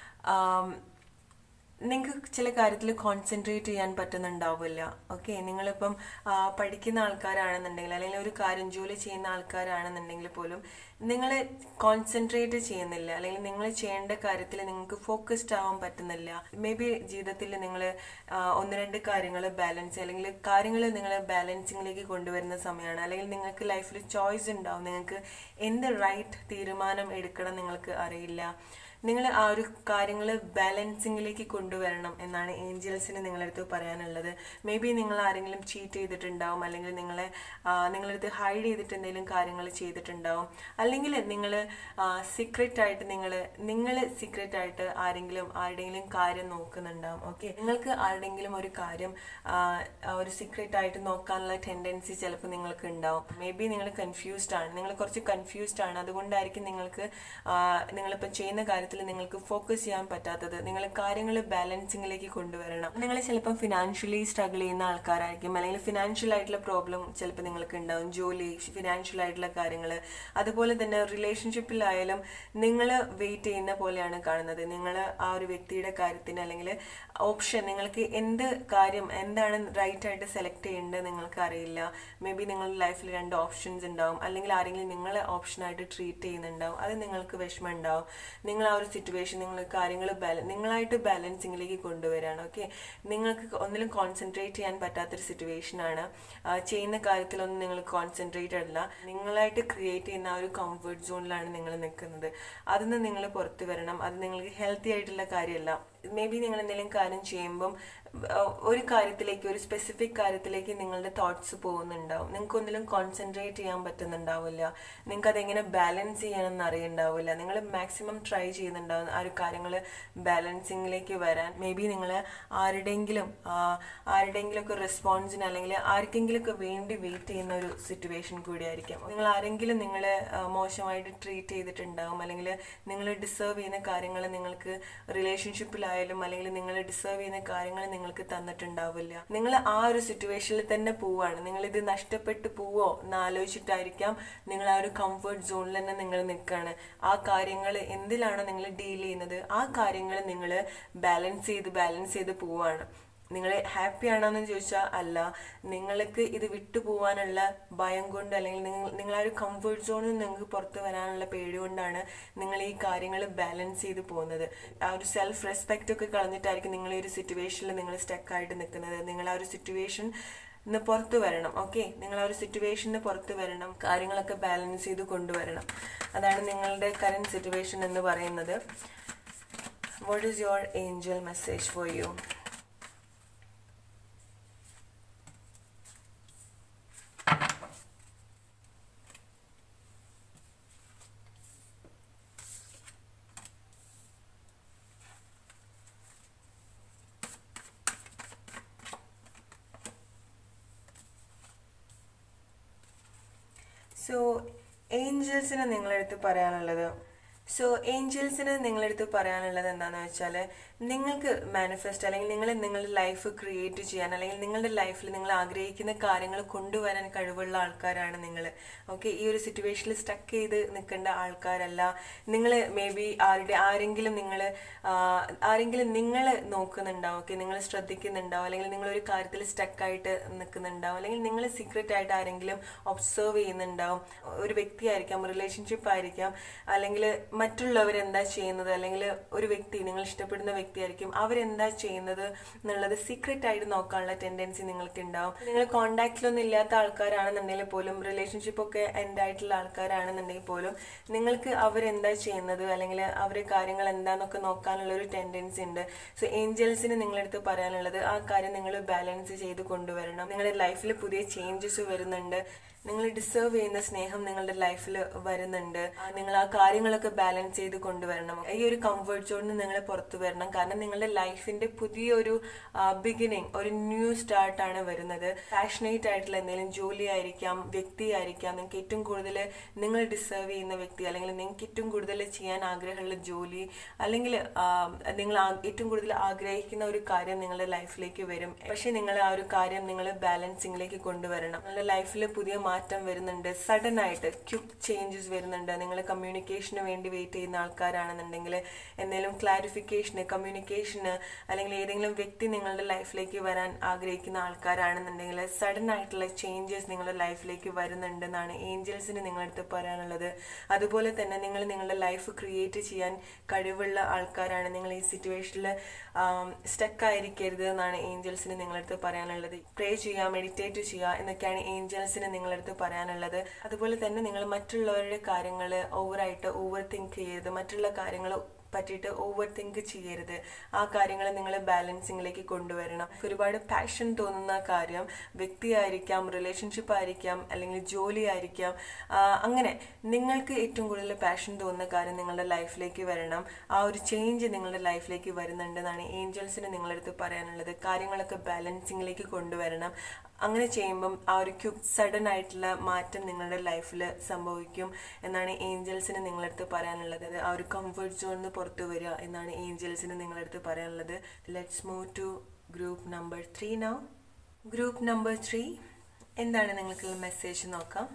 നിങ്ങൾക്ക് ചില കാര്യത്തിൽ കോൺസെൻട്രേറ്റ് ചെയ്യാൻ പറ്റുന്നുണ്ടാവില്ല ഓക്കെ നിങ്ങളിപ്പം ആ, പഠിക്കുന്ന ആൾക്കാരാണെന്നുണ്ടെങ്കിൽ അല്ലെങ്കിൽ ഒരു കാര്യം ജോലി ചെയ്യുന്ന ആൾക്കാരാണെന്നുണ്ടെങ്കിൽ പോലും നിങ്ങൾ കോൺസെൻട്രേറ്റ് ചെയ്യുന്നില്ല അല്ലെങ്കിൽ നിങ്ങൾ ചെയ്യേണ്ട കാര്യത്തിൽ നിങ്ങൾക്ക് ഫോക്കസ്ഡ് ആവാൻ പറ്റുന്നില്ല മേ ബി ജീവിതത്തിൽ നിങ്ങൾ ഒന്ന് രണ്ട് കാര്യങ്ങൾ ബാലൻസ് അല്ലെങ്കിൽ കാര്യങ്ങൾ നിങ്ങൾ ബാലൻസിങ്ങിലേക്ക് കൊണ്ടുവരുന്ന സമയമാണ് അല്ലെങ്കിൽ നിങ്ങൾക്ക് ലൈഫിൽ ചോയ്സ് ഉണ്ടാവും നിങ്ങൾക്ക് എന്ത് റൈറ്റ് തീരുമാനം എടുക്കണം നിങ്ങൾക്ക് അറിയില്ല നിങ്ങൾ ആ ഒരു കാര്യങ്ങൾ ബാലൻസിങ്ങിലേക്ക് കൊണ്ടുവരണം എന്നാണ് ഏഞ്ചൽസിന് നിങ്ങളടുത്ത് പറയാനുള്ളത് മേ ബി നിങ്ങൾ ആരെങ്കിലും ചീറ്റ് ചെയ്തിട്ടുണ്ടാവും അല്ലെങ്കിൽ നിങ്ങളെ ആ, നിങ്ങളടുത്ത് ഹൈഡ് ചെയ്തിട്ട് എന്തെങ്കിലും കാര്യങ്ങൾ ചെയ്തിട്ടുണ്ടാവും അല്ലെങ്കിൽ നിങ്ങൾ സീക്രട്ട് ആയിട്ട് നിങ്ങൾ നിങ്ങൾ സീക്രട്ട് ആയിട്ട് ആരെങ്കിലും ആരുടെയെങ്കിലും കാര്യം നോക്കുന്നുണ്ടാവും ഓക്കെ നിങ്ങൾക്ക് ആരുടെയെങ്കിലും ഒരു കാര്യം ആ, ആ, ഒരു സീക്രട്ട് ആയിട്ട് നോക്കാനുള്ള ടെൻഡൻസി ചിലപ്പോൾ നിങ്ങൾക്ക് ഉണ്ടാവും മേ ബി നിങ്ങൾ കൺഫ്യൂസ്ഡ് ആണ് നിങ്ങൾ കുറച്ച് കൺഫ്യൂസ്ഡ് ആണ് അതുകൊണ്ടായിരിക്കും നിങ്ങൾക്ക് ആ, നിങ്ങളിപ്പം ചെയ്യുന്ന കാര്യത്തിൽ നിങ്ങൾക്ക് ഫോക്കസ് ചെയ്യാൻ പറ്റാത്തത് നിങ്ങൾ കാര്യങ്ങൾ ബാലൻസിങ്ങിലേക്ക് കൊണ്ടുവരണം നിങ്ങൾ ചിലപ്പോൾ ഫിനാൻഷ്യലി സ്ട്രഗിൾ ചെയ്യുന്ന ആൾക്കാരായിരിക്കും അല്ലെങ്കിൽ ഫിനാൻഷ്യൽ ആയിട്ടുള്ള പ്രോബ്ലം ചിലപ്പോൾ നിങ്ങൾക്ക് ഉണ്ടാവും ജോലി ഫിനാൻഷ്യൽ ആയിട്ടുള്ള കാര്യങ്ങൾ അതുപോലെ തന്നെ റിലേഷൻഷിപ്പിലായാലും നിങ്ങൾ വെയിറ്റ് ചെയ്യുന്ന പോലെയാണ് കാണുന്നത് നിങ്ങൾ ആ ഒരു വ്യക്തിയുടെ കാര്യത്തിന് അല്ലെങ്കിൽ ഓപ്ഷൻ നിങ്ങൾക്ക് എന്ത് കാര്യം എന്താണ് റൈറ്റ് ആയിട്ട് സെലക്ട് ചെയ്യേണ്ടത് നിങ്ങൾക്ക് അറിയില്ല മേ ബി നിങ്ങളുടെ ലൈഫിൽ രണ്ട് ഓപ്ഷൻസ് ഉണ്ടാവും അല്ലെങ്കിൽ ആരെങ്കിലും നിങ്ങളെ ഓപ്ഷനായിട്ട് ട്രീറ്റ് ചെയ്യുന്നുണ്ടാവും അത് നിങ്ങൾക്ക് വിഷമം ഉണ്ടാവും നിങ്ങൾ ആ ഒരു സിറ്റുവേഷൻ നിങ്ങൾ കാര്യങ്ങൾ ബാലൻ നിങ്ങളായിട്ട് ബാലൻസിങ്ങിലേക്ക് കൊണ്ടുവരികയാണ് ഓക്കെ നിങ്ങൾക്ക് ഒന്നിലും കോൺസെൻട്രേറ്റ് ചെയ്യാൻ പറ്റാത്തൊരു സിറ്റുവേഷൻ ആണ് ആ, ചെയ്യുന്ന കാര്യത്തിലൊന്നും നിങ്ങൾ കോൺസെൻട്രേറ്റഡ് അല്ല നിങ്ങളായിട്ട് ക്രിയേറ്റ് ചെയ്യുന്ന ആ ഒരു കംഫർട്ട് സോണിലാണ് നിങ്ങൾ നിൽക്കുന്നത് അതിൽ നിന്ന് നിങ്ങൾ പുറത്ത് വരണം അത് നിങ്ങൾക്ക് ഹെൽത്തി ആയിട്ടുള്ള കാര്യമല്ല മേ ബി നിങ്ങൾ എന്തെങ്കിലും കാര്യം ചെയ്യുമ്പം ആ, ഒരു കാര്യത്തിലേക്ക് ഒരു സ്പെസിഫിക് കാര്യത്തിലേക്ക് നിങ്ങളുടെ തോട്ട്സ് പോകുന്നുണ്ടാവും നിങ്ങൾക്ക് ഒന്നിലും കോൺസെൻട്രേറ്റ് ചെയ്യാൻ പറ്റുന്നുണ്ടാവില്ല നിങ്ങൾക്ക് അതെങ്ങനെ ബാലൻസ് ചെയ്യണമെന്ന് അറിയുണ്ടാവില്ല നിങ്ങൾ മാക്സിമം ട്രൈ ചെയ്യുന്നുണ്ടാവും ആ ഒരു കാര്യങ്ങൾ ബാലൻസിങ്ങിലേക്ക് വരാൻ മേ ബി നിങ്ങൾ ആരുടെയെങ്കിലും ആ, ആരുടെയെങ്കിലും ഒക്കെ റെസ്പോൺസിന് അല്ലെങ്കിൽ ആർക്കെങ്കിലും ഒക്കെ വേണ്ടി വെയിറ്റ് ചെയ്യുന്ന ഒരു സിറ്റുവേഷൻ കൂടിയായിരിക്കാം നിങ്ങൾ ആരെങ്കിലും നിങ്ങളെ ആ, മോശമായിട്ട് ട്രീറ്റ് ചെയ്തിട്ടുണ്ടാവും അല്ലെങ്കിൽ നിങ്ങൾ ഡിസേർവ് ചെയ്യുന്ന കാര്യങ്ങൾ നിങ്ങൾക്ക് റിലേഷൻഷിപ്പിലായാലും അല്ലെങ്കിൽ നിങ്ങൾ ഡിസേർവ് ചെയ്യുന്ന കാര്യങ്ങൾ നിങ്ങൾക്ക് തന്നിട്ടുണ്ടാവില്ല നിങ്ങൾ ആ ഒരു സിറ്റുവേഷനിൽ തന്നെ പോവാണ് നിങ്ങൾ ഇത് നഷ്ടപ്പെട്ടു പോവോ എന്ന് ആലോചിച്ചിട്ടായിരിക്കാം നിങ്ങൾ ആ ഒരു കംഫർട്ട് സോണിൽ തന്നെ നിങ്ങൾ നിൽക്കുകയാണ് ആ കാര്യങ്ങൾ എന്തിലാണോ നിങ്ങൾ ഡീൽ ചെയ്യുന്നത് ആ കാര്യങ്ങൾ നിങ്ങൾ ബാലൻസ് ചെയ്ത് ബാലൻസ് ചെയ്ത് പോവാണ് നിങ്ങൾ ഹാപ്പി ആണോന്ന് ചോദിച്ചാൽ അല്ല നിങ്ങൾക്ക് ഇത് വിട്ടു പോകാനുള്ള ഭയം കൊണ്ട് അല്ലെങ്കിൽ നിങ്ങൾ നിങ്ങൾ ആ ഒരു കംഫർട്ട് സോണിൽ നിന്ന് നിങ്ങൾക്ക് പുറത്ത് വരാനുള്ള പേടി കൊണ്ടാണ് നിങ്ങൾ ഈ കാര്യങ്ങൾ ബാലൻസ് ചെയ്ത് പോകുന്നത് ആ ഒരു സെൽഫ് റെസ്പെക്റ്റ് ഒക്കെ കളഞ്ഞിട്ടായിരിക്കും നിങ്ങൾ ഈ ഒരു സിറ്റുവേഷനിൽ നിങ്ങൾ സ്റ്റക്കായിട്ട് നിൽക്കുന്നത് നിങ്ങൾ ആ ഒരു സിറ്റുവേഷൻ ഇന്ന് പുറത്ത് വരണം ഓക്കെ നിങ്ങൾ ആ ഒരു സിറ്റുവേഷന് പുറത്ത് വരണം കാര്യങ്ങളൊക്കെ ബാലൻസ് ചെയ്ത് കൊണ്ടുവരണം അതാണ് നിങ്ങളുടെ കറണ്ട് സിറ്റുവേഷൻ എന്ന് പറയുന്നത് what is your angel message for you so ഏഞ്ചൽസിന് നിങ്ങളടുത്ത് പറയാനുള്ളത് സോ ഏഞ്ചൽസിന് നിങ്ങളടുത്ത് പറയാനുള്ളത് എന്താണെന്ന് വെച്ചാൽ നിങ്ങൾക്ക് മാനിഫെസ്റ്റ് അല്ലെങ്കിൽ നിങ്ങൾ നിങ്ങളുടെ ലൈഫ് ക്രിയേറ്റ് ചെയ്യാൻ അല്ലെങ്കിൽ നിങ്ങളുടെ ലൈഫിൽ നിങ്ങൾ ആഗ്രഹിക്കുന്ന കാര്യങ്ങൾ കൊണ്ടുവരാൻ കഴിവുള്ള ആൾക്കാരാണ് നിങ്ങൾ ഓക്കെ ഈ ഒരു സിറ്റുവേഷനിൽ സ്റ്റക്ക് ചെയ്ത് നിൽക്കേണ്ട ആൾക്കാരല്ല നിങ്ങൾ മേ ബി ആരുടെ ആരെങ്കിലും നിങ്ങൾ ആരെങ്കിലും നിങ്ങൾ നോക്കുന്നുണ്ടാവും ഓക്കെ നിങ്ങൾ ശ്രദ്ധിക്കുന്നുണ്ടാവും അല്ലെങ്കിൽ നിങ്ങൾ ഒരു കാര്യത്തിൽ സ്റ്റക്കായിട്ട് നിൽക്കുന്നുണ്ടാവും അല്ലെങ്കിൽ നിങ്ങൾ സീക്രട്ട് ആയിട്ട് ആരെങ്കിലും ഒബ്സർവ് ചെയ്യുന്നുണ്ടാവും ഒരു വ്യക്തിയായിരിക്കാം റിലേഷൻഷിപ്പ് ആയിരിക്കാം അല്ലെങ്കിൽ മറ്റുള്ളവരെന്താ ചെയ്യുന്നത് അല്ലെങ്കിൽ ഒരു വ്യക്തി നിങ്ങൾ ഇഷ്ടപ്പെടുന്ന വ്യക്തിയായിരിക്കും അവരെന്താ ചെയ്യുന്നത് എന്നുള്ളത് സീക്രട്ട് ആയിട്ട് നോക്കാനുള്ള ടെൻഡൻസി നിങ്ങൾക്ക് ഉണ്ടാവും നിങ്ങൾ കോണ്ടാക്റ്റിലൊന്നും ഇല്ലാത്ത ആൾക്കാരാണെന്നുണ്ടെങ്കിൽ പോലും റിലേഷൻഷിപ്പ് ഒക്കെ എൻഡ് ആയിട്ടുള്ള ആൾക്കാരാണെന്നുണ്ടെങ്കിൽ പോലും നിങ്ങൾക്ക് അവരെന്താ ചെയ്യുന്നത് അല്ലെങ്കിൽ അവരെ കാര്യങ്ങൾ എന്താന്നൊക്കെ നോക്കാനുള്ള ഒരു ടെൻഡൻസി ഉണ്ട് സോ ഏഞ്ചൽസിന് നിങ്ങളടുത്ത് പറയാനുള്ളത് ആ കാര്യം നിങ്ങൾ ബാലൻസ് ചെയ്ത് കൊണ്ടുവരണം നിങ്ങളുടെ ലൈഫിൽ പുതിയ ചേഞ്ചസ് വരുന്നുണ്ട് നിങ്ങൾ ഡിസേർവ് ചെയ്യുന്ന സ്നേഹം നിങ്ങളുടെ ലൈഫിൽ വരുന്നുണ്ട് ആ, നിങ്ങൾ ആ കാര്യങ്ങളൊക്കെ ബാലൻസ് ചെയ്ത് കൊണ്ടുവരണം ഈ ഒരു കംഫർട്ട് സോണിൽ നിന്ന് നിങ്ങൾ പുറത്തു വരണം കാരണം നിങ്ങളുടെ ലൈഫിന്റെ പുതിയൊരു ബിഗിനിങ് ഒരു ന്യൂ സ്റ്റാർട്ടാണ് വരുന്നത് പാഷനേറ്റ് ആയിട്ടുള്ള എന്തെങ്കിലും ജോലി ആയിരിക്കാം വ്യക്തി ആയിരിക്കാം നിങ്ങൾക്ക് ഏറ്റവും കൂടുതൽ നിങ്ങൾ ഡിസേർവ് ചെയ്യുന്ന വ്യക്തി അല്ലെങ്കിൽ നിങ്ങൾക്ക് ഏറ്റവും കൂടുതൽ ചെയ്യാൻ ആഗ്രഹമുള്ള ജോലി അല്ലെങ്കിൽ ആ, നിങ്ങൾ ആ- ഏറ്റവും കൂടുതൽ ആഗ്രഹിക്കുന്ന ഒരു കാര്യം നിങ്ങളുടെ ലൈഫിലേക്ക് വരും പക്ഷെ നിങ്ങൾ ആ ഒരു കാര്യം നിങ്ങൾ ബാലൻസിങ്ങിലേക്ക് കൊണ്ടുവരണം നിങ്ങളുടെ ലൈഫിൽ പുതിയ മാറ്റം വരുന്നുണ്ട് സഡൻ ആയിട്ട് ക്യുക്ക് ചേഞ്ചസ് വരുന്നുണ്ട് നിങ്ങൾ കമ്മ്യൂണിക്കേഷന് വേണ്ടി വെയിറ്റ് ചെയ്യുന്ന ആൾക്കാരാണെന്നുണ്ടെങ്കിൽ എന്തെങ്കിലും ക്ലാരിഫിക്കേഷന് കമ്മ്യൂണിക്കേഷന് അല്ലെങ്കിൽ ഏതെങ്കിലും വ്യക്തി നിങ്ങളുടെ ലൈഫിലേക്ക് വരാൻ ആഗ്രഹിക്കുന്ന ആൾക്കാരാണെന്നുണ്ടെങ്കിൽ സഡൻ ആയിട്ടുള്ള ചേഞ്ചസ് നിങ്ങളുടെ ലൈഫിലേക്ക് വരുന്നുണ്ടെന്നാണ് ഏഞ്ചൽസിന് നിങ്ങളടുത്ത് പറയാനുള്ളത് അതുപോലെ തന്നെ നിങ്ങൾ നിങ്ങളുടെ ലൈഫ് ക്രിയേറ്റ് ചെയ്യാൻ കഴിവുള്ള ആൾക്കാരാണ് നിങ്ങൾ ഈ സിറ്റുവേഷനിൽ സ്റ്റക്ക് ആയിരിക്കരുത് എന്നാണ് ഏഞ്ചൽസിന് നിങ്ങളടുത്ത് പറയാനുള്ളത് പ്രേ ചെയ്യുക മെഡിറ്റേറ്റ് ചെയ്യുക എന്നൊക്കെയാണ് ഏഞ്ചൽസിന് നിങ്ങളടുത്ത് പറയാനുള്ളത് അതുപോലെ തന്നെ നിങ്ങൾ മറ്റുള്ളവരുടെ കാര്യങ്ങൾ ഓവറായിട്ട് ഓവർ തിങ്ക് ചെയ്യരുത് മറ്റുള്ള കാര്യങ്ങൾ പറ്റിയിട്ട് ഓവർ തിങ്ക് ചെയ്യരുത് ആ കാര്യങ്ങൾ നിങ്ങൾ ബാലൻസിങ്ങിലേക്ക് കൊണ്ടുവരണം ഒരുപാട് പാഷൻ തോന്നുന്ന കാര്യം വ്യക്തിയായിരിക്കാം റിലേഷൻഷിപ്പ് ആയിരിക്കാം അല്ലെങ്കിൽ ജോലി ആയിരിക്കാം ആ, അങ്ങനെ നിങ്ങൾക്ക് ഏറ്റവും കൂടുതൽ പാഷൻ തോന്നുന്ന കാര്യം നിങ്ങളുടെ ലൈഫിലേക്ക് വരണം ആ ഒരു ചേഞ്ച് നിങ്ങളുടെ ലൈഫിലേക്ക് വരുന്നുണ്ടെന്നാണ് ഏഞ്ചൽസിന് നിങ്ങളടുത്ത് പറയാനുള്ളത് കാര്യങ്ങളൊക്കെ ബാലൻസിങ്ങിലേക്ക് കൊണ്ടുവരണം അങ്ങനെ ചെയ്യുമ്പം ആ ഒരു ക്യുക്ക് സഡൻ ആയിട്ടുള്ള മാറ്റം നിങ്ങളുടെ ലൈഫിൽ സംഭവിക്കും എന്നാണ് ഏഞ്ചൽസിന് നിങ്ങളടുത്ത് പറയാനുള്ളത് ആ ഒരു കംഫർട്ട് സോണിൽ നിന്ന് പുറത്തു വരിക എന്നാണ് ഏഞ്ചൽസിന് നിങ്ങളടുത്ത് പറയാനുള്ളത് let's move to group number three now group number three എന്താണ് നിങ്ങൾക്കുള്ള മെസ്സേജ് നോക്കാം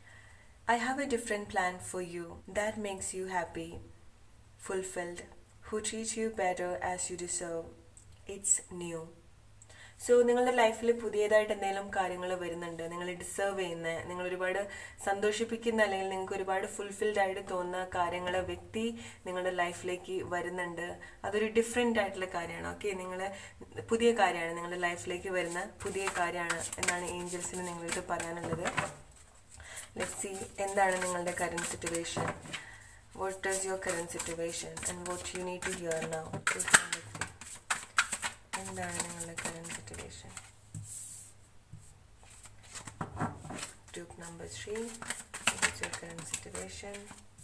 I have a different plan for you that makes you happy fulfilled who treat you better as you deserve it's new so നിങ്ങളുടെ ലൈഫിൽ പുതിയതായിട്ട് എന്തെങ്കിലും കാര്യങ്ങൾ വരുന്നുണ്ട് നിങ്ങൾ ഡിസേർവ് ചെയ്യുന്ന നിങ്ങൾ ഒരുപാട് സന്തോഷിപ്പിക്കുന്ന അല്ലെങ്കിൽ നിങ്ങൾക്ക് ഒരുപാട് ഫുൾഫിൽഡ് ആയിട്ട് തോന്നുന്ന കാര്യങ്ങൾ വ്യക്തി നിങ്ങളുടെ ലൈഫിലേക്ക് വരുന്നുണ്ട് അതൊരു ഡിഫറെൻ്റ് ആയിട്ടുള്ള കാര്യമാണ് ഓക്കെ നിങ്ങൾ പുതിയ കാര്യമാണ് നിങ്ങളുടെ ലൈഫിലേക്ക് വരുന്ന പുതിയ കാര്യമാണ് എന്നാണ് ഏഞ്ചൽസിന് നിങ്ങളടുത്ത് പറയാനുള്ളത് ലെറ്റ് സി എന്താണ് നിങ്ങളുടെ current situation what is your current situation and what you need to hear now എന്താണ് നിങ്ങളുടെ current situation group number three your current situation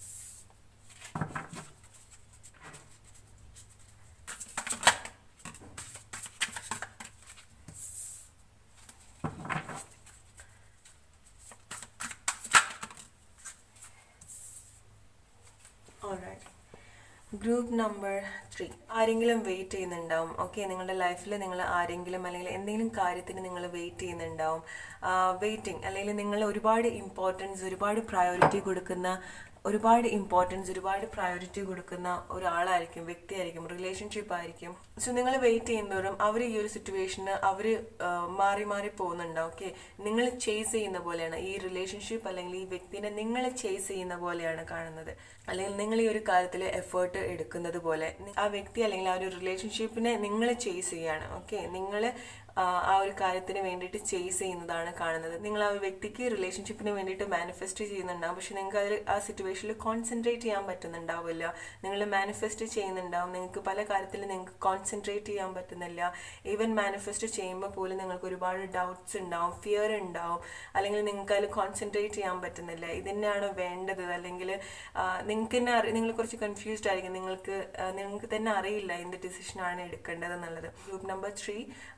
Alright. Group number three ആരെങ്കിലും വെയിറ്റ് ചെയ്യുന്നുണ്ടാവും ഓക്കെ നിങ്ങളുടെ ലൈഫിൽ നിങ്ങൾ ആരെങ്കിലും അല്ലെങ്കിൽ എന്തെങ്കിലും കാര്യത്തിന് നിങ്ങൾ വെയിറ്റ് ചെയ്യുന്നുണ്ടാവും വെയിറ്റിംഗ് അല്ലെങ്കിൽ നിങ്ങൾ ഒരുപാട് ഇമ്പോർട്ടൻസ് ഒരുപാട് പ്രയോറിറ്റി കൊടുക്കുന്ന ഒരുപാട് ഇമ്പോർട്ടൻസ് ഒരുപാട് പ്രയോറിറ്റി കൊടുക്കുന്ന ഒരാളായിരിക്കും വ്യക്തിയായിരിക്കും റിലേഷൻഷിപ്പ് ആയിരിക്കും സോ നിങ്ങൾ വെയിറ്റ് ചെയ്യുന്നതോറും അവർ ഈ ഒരു സിറ്റുവേഷന് അവർ മാറി മാറി പോകുന്നുണ്ടാവും ഓക്കെ നിങ്ങൾ ചേസ് ചെയ്യുന്ന പോലെയാണ് ഈ റിലേഷൻഷിപ്പ് അല്ലെങ്കിൽ ഈ വ്യക്തിനെ നിങ്ങൾ ചേസ് ചെയ്യുന്ന പോലെയാണ് കാണുന്നത് അല്ലെങ്കിൽ നിങ്ങൾ ഈ ഒരു കാര്യത്തിൽ എഫേർട്ട് എടുക്കുന്നത് പോലെ ആ വ്യക്തി അല്ലെങ്കിൽ ആ ഒരു റിലേഷൻഷിപ്പിനെ നിങ്ങൾ ചേസ് ചെയ്യാണ് ഓക്കെ നിങ്ങൾ ആ ഒരു കാര്യത്തിന് വേണ്ടിയിട്ട് ചേസ് ചെയ്യുന്നതാണ് കാണുന്നത് നിങ്ങൾ ആ ഒരു വ്യക്തിക്ക് റിലേഷൻഷിപ്പിന് വേണ്ടിയിട്ട് മാനിഫെസ്റ്റ് ചെയ്യുന്നുണ്ടാവും പക്ഷെ നിങ്ങൾക്ക് അതിൽ ആ സിറ്റുവേഷനിൽ കോൺസെൻട്രേറ്റ് ചെയ്യാൻ പറ്റുന്നുണ്ടാവില്ല നിങ്ങൾ മാനിഫെസ്റ്റ് ചെയ്യുന്നുണ്ടാവും നിങ്ങൾക്ക് പല കാര്യത്തിലും നിങ്ങൾക്ക് കോൺസെൻട്രേറ്റ് ചെയ്യാൻ പറ്റുന്നില്ല ഈവൻ മാനിഫെസ്റ്റ് ചെയ്യുമ്പോൾ പോലും നിങ്ങൾക്ക് ഒരുപാട് ഡൗട്ട്സ് ഉണ്ടാവും ഫിയർ ഉണ്ടാവും അല്ലെങ്കിൽ നിങ്ങൾക്ക് അതിൽ കോൺസെൻട്രേറ്റ് ചെയ്യാൻ പറ്റുന്നില്ല ഇതന്നെയാണ് വേണ്ടത് അല്ലെങ്കിൽ നിങ്ങൾക്ക് തന്നെ അറി നിങ്ങൾ കുറച്ച് കൺഫ്യൂസ്ഡ് ആയിരിക്കും നിങ്ങൾക്ക് ആ, നിങ്ങൾക്ക് തന്നെ അറിയില്ല എന്ത് ഡിസിഷനാണ് എടുക്കേണ്ടത് എന്നുള്ളത് ഗ്രൂപ്പ് നമ്പർ ത്രീ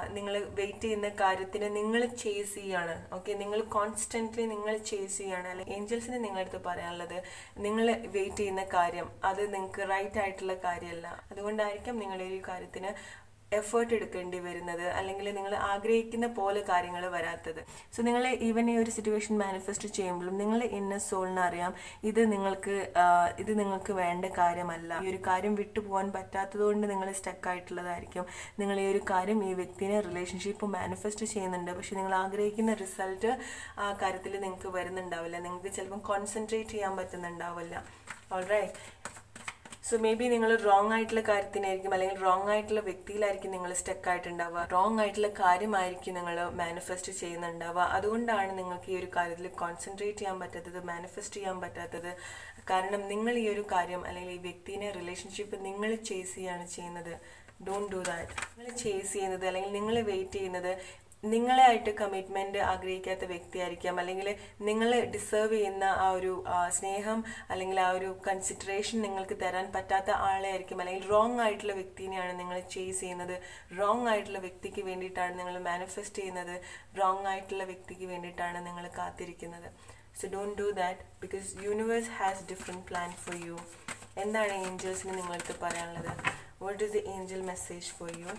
നിങ്ങൾ വെയിറ്റ് ചെയ്യുന്ന കാര്യത്തിന് നിങ്ങൾ ചേസ് ചെയ്യാണ് ഓക്കെ നിങ്ങൾ കോൺസ്റ്റന്റ്ലി നിങ്ങൾ ചേസ് ചെയ്യാണ് അല്ലെങ്കിൽ ഏഞ്ചൽസിന് നിങ്ങളടുത്ത് പറയാനുള്ളത് നിങ്ങൾ വെയിറ്റ് ചെയ്യുന്ന കാര്യം അത് നിങ്ങൾക്ക് റൈറ്റ് ആയിട്ടുള്ള കാര്യമല്ല അതുകൊണ്ടായിരിക്കും നിങ്ങൾ ഈ കാര്യത്തിന് എഫേർട്ട് എടുക്കേണ്ടി വരുന്നത് അല്ലെങ്കിൽ നിങ്ങൾ ആഗ്രഹിക്കുന്ന പോലെ കാര്യങ്ങൾ വരാത്തത് സോ നിങ്ങൾ ഈവൻ ഈ ഒരു സിറ്റുവേഷൻ മാനിഫെസ്റ്റ് ചെയ്യുമ്പോഴും നിങ്ങൾ ഇന്ന സോളിന് അറിയാം ഇത് നിങ്ങൾക്ക് ആ, ഇത് നിങ്ങൾക്ക് വേണ്ട കാര്യമല്ല ഈ ഒരു കാര്യം വിട്ടുപോകാൻ പറ്റാത്തത് കൊണ്ട് നിങ്ങൾ സ്റ്റക്ക് ആയിട്ടുള്ളതായിരിക്കും നിങ്ങൾ ഈ ഒരു കാര്യം ഈ വ്യക്തിനെ റിലേഷൻഷിപ്പ് മാനിഫെസ്റ്റ് ചെയ്യുന്നുണ്ട് പക്ഷെ നിങ്ങൾ ആഗ്രഹിക്കുന്ന റിസൾട്ട് ആ കാര്യത്തിൽ നിങ്ങൾക്ക് വരുന്നുണ്ടാവില്ല നിങ്ങൾക്ക് ചിലപ്പം കോൺസെൻട്രേറ്റ് ചെയ്യാൻ പറ്റുന്നുണ്ടാവില്ല ഓൾറൈറ്റ് സോ മേ ബി നിങ്ങൾ റോങ് ആയിട്ടുള്ള കാര്യത്തിനായിരിക്കും അല്ലെങ്കിൽ റോങ് ആയിട്ടുള്ള വ്യക്തിയിലായിരിക്കും നിങ്ങൾ സ്റ്റക്ക് ആയിട്ടുണ്ടാവുക റോങ് ആയിട്ടുള്ള കാര്യമായിരിക്കും നിങ്ങൾ മാനിഫെസ്റ്റ് ചെയ്യുന്നുണ്ടാവുക അതുകൊണ്ടാണ് നിങ്ങൾക്ക് ഈ ഒരു കാര്യത്തിൽ കോൺസെൻട്രേറ്റ് ചെയ്യാൻ പറ്റാത്തത് മാനിഫെസ്റ്റ് ചെയ്യാൻ പറ്റാത്തത് കാരണം നിങ്ങൾ ഈ ഒരു കാര്യം അല്ലെങ്കിൽ ഈ വ്യക്തിനെ റിലേഷൻഷിപ്പ് നിങ്ങൾ ചേസ് ചെയ്യാണ് ചെയ്യുന്നത് ഡോണ്ട് ഡു ദാറ്റ് നിങ്ങൾ ചേസ് ചെയ്യുന്നത് അല്ലെങ്കിൽ നിങ്ങൾ വെയിറ്റ് ചെയ്യുന്നത് നിങ്ങളെ ആയിട്ട് കമ്മിറ്റ്മെന്റ് ആഗ്രഹിക്കാത്ത വ്യക്തിയായിരിക്കാം അല്ലെങ്കിൽ നിങ്ങൾ ഡിസേർവ് ചെയ്യുന്ന ആ ഒരു ആ, സ്നേഹം അല്ലെങ്കിൽ ആ ഒരു കൺസിഡറേഷൻ നിങ്ങൾക്ക് തരാൻ പറ്റാത്ത ആളെ ആയിരിക്കും അല്ലെങ്കിൽ റോങ് ആയിട്ടുള്ള വ്യക്തിനെയാണ് നിങ്ങൾ ചേസ് ചെയ്യുന്നത് റോങ് ആയിട്ടുള്ള വ്യക്തിക്ക് വേണ്ടിയിട്ടാണ് നിങ്ങൾ മാനിഫെസ്റ്റ് ചെയ്യുന്നത് റോങ് ആയിട്ടുള്ള വ്യക്തിക്ക് വേണ്ടിയിട്ടാണ് നിങ്ങൾ കാത്തിരിക്കുന്നത് so don't do that because universe has different plan for you എന്താണ് ഏഞ്ചൽസിന് നിങ്ങൾക്ക് പറയാനുള്ളത് what is the angel message for you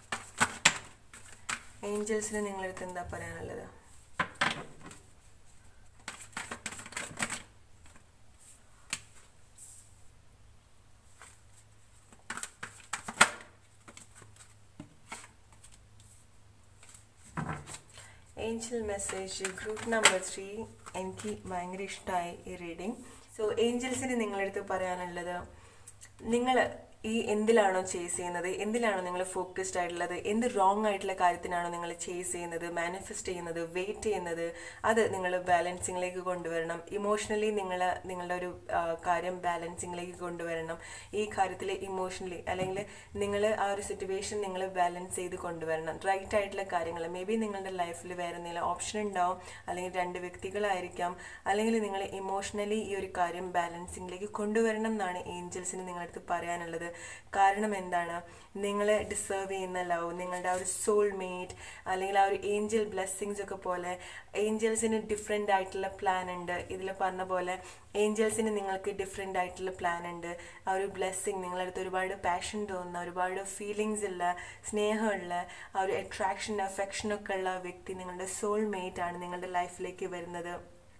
ഏഞ്ചൽസിന് നിങ്ങളടുത്ത് എന്താ പറയാനുള്ളത് angel message group number three എനിക്ക് ഭയങ്കര ഇഷ്ടമായി ഈ റീഡിങ് സോ ഏഞ്ചൽസിന് നിങ്ങളടുത്ത് പറയാനുള്ളത് നിങ്ങൾ ഈ എന്തിലാണോ ചേസ് ചെയ്യുന്നത് എന്തിലാണോ നിങ്ങൾ ഫോക്കസ്ഡ് ആയിട്ടുള്ളത് എന്ത് റോങ് ആയിട്ടുള്ള കാര്യത്തിനാണോ നിങ്ങൾ ചേസ് ചെയ്യുന്നത് മാനിഫെസ്റ്റ് ചെയ്യുന്നത് വെയിറ്റ് ചെയ്യുന്നത് അത് നിങ്ങൾ ബാലൻസിങ്ങിലേക്ക് കൊണ്ടുവരണം ഇമോഷണലി നിങ്ങൾ നിങ്ങളുടെ ഒരു ആ, കാര്യം ബാലൻസിങ്ങിലേക്ക് കൊണ്ടുവരണം ഈ കാര്യത്തിൽ ഇമോഷണലി അല്ലെങ്കിൽ നിങ്ങൾ ആ ഒരു സിറ്റുവേഷൻ നിങ്ങൾ ബാലൻസ് ചെയ്ത് കൊണ്ടുവരണം റൈറ്റ് ആയിട്ടുള്ള കാര്യങ്ങൾ മേ ബി നിങ്ങളുടെ ലൈഫിൽ വേറെ എന്തെങ്കിലും ഓപ്ഷൻ ഉണ്ടാവും അല്ലെങ്കിൽ രണ്ട് വ്യക്തികളായിരിക്കാം അല്ലെങ്കിൽ നിങ്ങൾ ഇമോഷണലി ഈ ഒരു കാര്യം ബാലൻസിങ്ങിലേക്ക് കൊണ്ടുവരണം എന്നാണ് ഏഞ്ചൽസിന് നിങ്ങളടുത്ത് പറയാനുള്ളത് കാരണം എന്താണ് നിങ്ങൾ ഡിസേർവ് ചെയ്യുന്ന ലവ് നിങ്ങളുടെ ആ ഒരു സോൾ മേറ്റ് അല്ലെങ്കിൽ ആ ഒരു ഏഞ്ചൽ ബ്ലെസ്സിങ്സ് ഒക്കെ പോലെ ഏഞ്ചൽസിന് ഡിഫറെൻ്റ് ആയിട്ടുള്ള പ്ലാൻ ഉണ്ട് ഇതിൽ പറഞ്ഞ പോലെ ഏഞ്ചൽസിന് നിങ്ങൾക്ക് ഡിഫറെൻ്റ് ആയിട്ടുള്ള പ്ലാൻ ഉണ്ട് ആ ഒരു ബ്ലെസ്സിങ് നിങ്ങളടുത്ത് ഒരുപാട് പാഷൻ തോന്നുന്ന ഒരുപാട് ഫീലിങ്സ് ഉള്ള സ്നേഹമുള്ള ആ ഒരു അട്രാക്ഷൻ അഫെക്ഷൻ ഒക്കെ ഉള്ള വ്യക്തി നിങ്ങളുടെ സോൾ മേറ്റ് ആണ് നിങ്ങളുടെ ലൈഫിലേക്ക് വരുന്നത്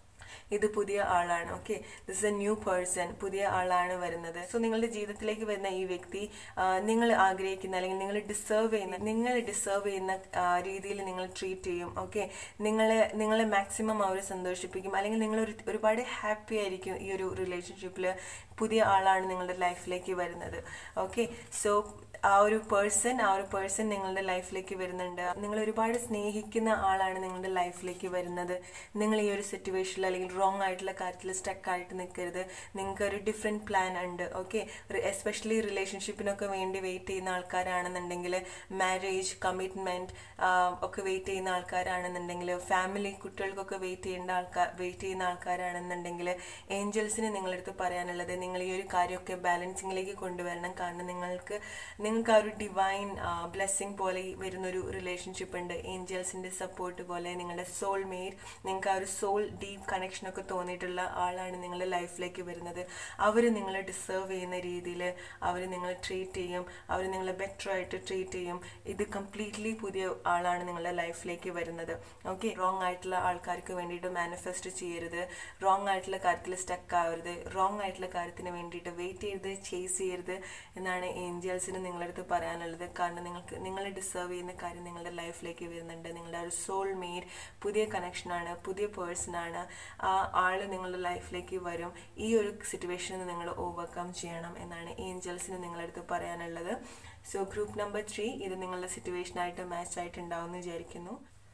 ഇത് പുതിയ ആളാണ് okay this a new person പുതിയ ആളാണ് വരുന്നത് സോ നിങ്ങളുടെ ജീവിതത്തിലേക്ക് വരുന്ന ഈ വ്യക്തി ആ, നിങ്ങൾ ആഗ്രഹിക്കുന്ന അല്ലെങ്കിൽ നിങ്ങൾ ഡിസേർവ് ചെയ്യുന്ന നിങ്ങൾ ഡിസേർവ് ചെയ്യുന്ന ആ, രീതിയിൽ നിങ്ങൾ ട്രീറ്റ് ചെയ്യും ഓക്കെ നിങ്ങളെ നിങ്ങളെ മാക്സിമം അവർ സന്തോഷിപ്പിക്കും അല്ലെങ്കിൽ നിങ്ങൾ ഒരു ഒരുപാട് ഹാപ്പി ആയിരിക്കും ഈ ഒരു റിലേഷൻഷിപ്പിൽ പുതിയ ആളാണ് നിങ്ങളുടെ ലൈഫിലേക്ക് വരുന്നത് ഓക്കെ സോ ആ ഒരു പേഴ്സൺ ആ ഒരു പേഴ്സൺ നിങ്ങളുടെ ലൈഫിലേക്ക് വരുന്നുണ്ട് നിങ്ങൾ ഒരുപാട് സ്നേഹിക്കുന്ന ആളാണ് നിങ്ങളുടെ ലൈഫിലേക്ക് വരുന്നത് നിങ്ങൾ ഈ ഒരു സിറ്റുവേഷനിൽ അല്ലെങ്കിൽ റോങ് ആയിട്ടുള്ള കാര്യത്തിൽ സ്റ്റക്ക് ആയിട്ട് നിൽക്കരുത് നിങ്ങൾക്ക് ഒരു ഡിഫറെൻറ്റ് പ്ലാൻ ഉണ്ട് ഓക്കെ എസ്പെഷ്യലി റിലേഷൻഷിപ്പിനൊക്കെ വേണ്ടി വെയിറ്റ് ചെയ്യുന്ന ആൾക്കാരാണെന്നുണ്ടെങ്കിൽ മാരേജ് കമ്മിറ്റ്മെൻറ്റ് ഒക്കെ വെയിറ്റ് ചെയ്യുന്ന ആൾക്കാരാണെന്നുണ്ടെങ്കിൽ ഫാമിലി കുട്ടികൾക്കൊക്കെ വെയിറ്റ് ചെയ്യേണ്ട ആൾക്കാർ വെയിറ്റ് ചെയ്യുന്ന ആൾക്കാരാണെന്നുണ്ടെങ്കിൽ ഏഞ്ചൽസിന് നിങ്ങളടുത്ത് പറയാനുള്ളത് നിങ്ങൾ ഈ ഒരു കാര്യമൊക്കെ ബാലൻസിങ്ങിലേക്ക് കൊണ്ടുവരണം കാരണം നിങ്ങൾക്ക് നിങ്ങൾക്ക് ആ ഒരു ഡിവൈൻ ബ്ലെസ്സിങ് പോലെ ഈ വരുന്നൊരു റിലേഷൻഷിപ്പ് ഉണ്ട് ഏഞ്ചൽസിന്റെ സപ്പോർട്ട് പോലെ നിങ്ങളുടെ സോൾ മെയ്റ്റ് നിങ്ങൾക്ക് ആ ഒരു സോൾ ഡീപ്പ് കണക്ഷനൊക്കെ തോന്നിയിട്ടുള്ള ആളാണ് നിങ്ങളുടെ ലൈഫിലേക്ക് വരുന്നത് അവർ നിങ്ങളെ ഡിസേർവ് ചെയ്യുന്ന രീതിയിൽ അവർ നിങ്ങളെ ട്രീറ്റ് ചെയ്യും അവർ നിങ്ങളെ ബെറ്റർ ആയിട്ട് ട്രീറ്റ് ചെയ്യും ഇത് കംപ്ലീറ്റ്ലി പുതിയ ആളാണ് നിങ്ങളുടെ ലൈഫിലേക്ക് വരുന്നത് ഓക്കെ റോങ് ആയിട്ടുള്ള ആൾക്കാർക്ക് വേണ്ടിയിട്ട് മാനിഫെസ്റ്റ് ചെയ്യരുത് റോങ് ആയിട്ടുള്ള കാര്യത്തിൽ സ്റ്റക്ക് ആവരുത് റോങ് ആയിട്ടുള്ള കാര്യത്തിന് വേണ്ടിയിട്ട് വെയിറ്റ് ചെയ്ത് ചേസ് ചെയ്യരുത് എന്നാണ് ഏഞ്ചൽസിന് നിങ്ങളടുത്ത് പറയാനുള്ളത് കാരണം നിങ്ങൾക്ക് നിങ്ങൾ ഡിസേർവ് ചെയ്യുന്ന കാര്യം നിങ്ങളുടെ ലൈഫിലേക്ക് വരുന്നുണ്ട് നിങ്ങളുടെ ആ ഒരു സോൾ മെയ്ഡ് പുതിയ കണക്ഷനാണ് പുതിയ പേഴ്സണാണ് ആ ആൾ നിങ്ങളുടെ ലൈഫിലേക്ക് വരും ഈ ഒരു സിറ്റുവേഷനിൽ നിങ്ങൾ ഓവർകം ചെയ്യണം എന്നാണ് ഏഞ്ചൽസിന് നിങ്ങളടുത്ത് പറയാനുള്ളത് സോ ഗ്രൂപ്പ് നമ്പർ ത്രീ ഇത് നിങ്ങളുടെ സിറ്റുവേഷനായിട്ട് മാച്ച് ആയിട്ടുണ്ടാവും എന്ന് വിചാരിക്കുന്നു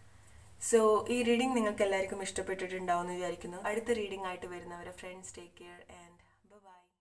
സോ ഈ റീഡിംഗ് നിങ്ങൾക്ക് എല്ലാവർക്കും ഇഷ്ടപ്പെട്ടിട്ടുണ്ടാവും എന്ന് വിചാരിക്കുന്നു അടുത്ത റീഡിംഗ് ആയിട്ട് വരുന്നവരെ friends take care and by